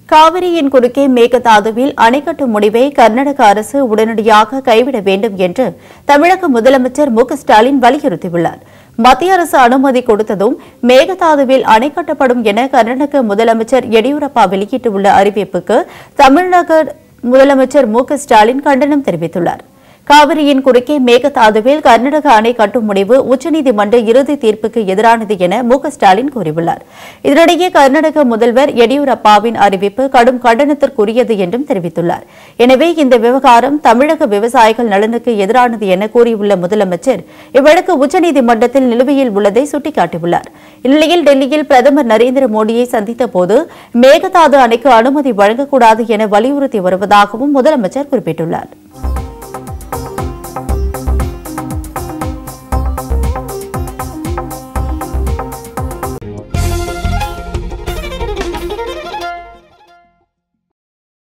காவிரியின் குறுக்கே மேகதாதுவில் அணை கட்டும் முடிவை கர்நாடக அரசு உடனடியாக கைவிட வேண்டும் என்று தமிழக முதலமைச்சர் மு க ஸ்டாலின் வலியுறுத்தியுள்ளார் மத்திய அரசு அனுமதி கொடுத்ததும் மேகதாதுவில் அணை கட்டப்படும் என கர்நாடக முதலமைச்சர் எடியூரப்பா வெளியிட்டுள்ள அறிவிப்புக்கு தமிழக முதலமைச்சர் மு க ஸ்டாலின் கண்டனம் தெரிவித்துள்ளார் காவிரியின் குறுக்கே மேகதாதுவில் கர்நாடக அணை கட்டும் முடிவு உச்சநீதிமன்ற இறுதி தீர்ப்புக்கு எதிரானது என மு க ஸ்டாலின் கூறியுள்ளார் இதனிடையே கர்நாடக முதல்வர் எடியூரப்பாவின் அறிவிப்பு கடும் கண்டனத்திற்குரியது என்றும் தெரிவித்துள்ளார் எனவே இந்த விவகாரம் தமிழக விவசாயிகள் நலனுக்கு எதிரானது என கூறியுள்ள முதலமைச்சர் இவ்வழக்கு உச்சநீதிமன்றத்தில் நிலுவையில் உள்ளதை சுட்டிக்காட்டியுள்ளார் இந்நிலையில் டெல்லியில் பிரதமர் நரேந்திர மோடியை சந்தித்த போது மேகதாது அணைக்கு அனுமதி வழங்கக்கூடாது என வலியுறுத்தி வருவதாகவும் முதலமைச்சர் குறிப்பிட்டுள்ளார்